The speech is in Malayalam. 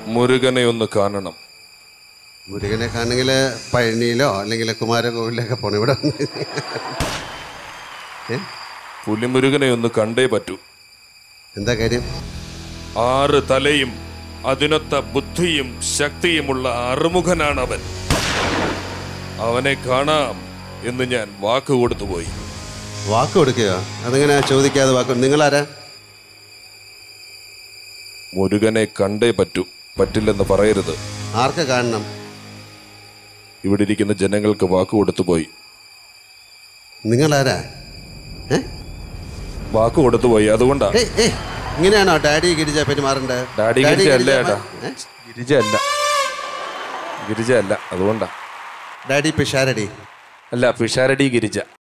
മുരുകനെ ഒന്ന് കാണണം മുരുകനെ കാണെങ്കിൽ പഴനിയിലോ അല്ലെങ്കിൽ കുമാരകോവിലൊക്കെ പോണം ഇവിടെ വന്ന് ഏ? പുലിമുരുകനെ ഒന്ന് കണ്ടേ പറ്റൂ എന്താ കാര്യം ആറ് തലയും അതിനൊത്ത ബുദ്ധിയും ശക്തിയുമുള്ള അറുമുഖനാണ് അവൻ അവനെ കാണാം എന്ന് ഞാൻ വാക്ക് കൊടുത്തുപോയി വാക്ക് കൊടുക്കുക അതെങ്ങനെ ചോദിക്കാതെ വാക്ക് നിങ്ങളാരാ മുരുകനെ കണ്ടേ പറ്റൂ പറ്റില്ലെന്ന് പറയരുത് ആർക്ക് കാണണം ഇവിടെ ഇരിക്കുന്ന ജനങ്ങൾക്ക് വാക്ക് കൊടുത്തുപോയി നിങ്ങളാരാ ഏ വാക്ക് കൊടുത്തുപോയി അതുകൊണ്ടാ ഏയ് ഏയ് ഇങ്ങനെയാണോ ഡാഡി ഗിരിജ പെരുമാറേണ്ടത് ഡാഡി ഗിരിജ അല്ല ഗിരിജ ഏട്ടാ ഏ? ഗിരിജ അല്ല ഗിരിജ അല്ല അതുകൊണ്ടാ ഡാഡി പിഷാരടി അല്ല പിഷാരടി ഗിരിജ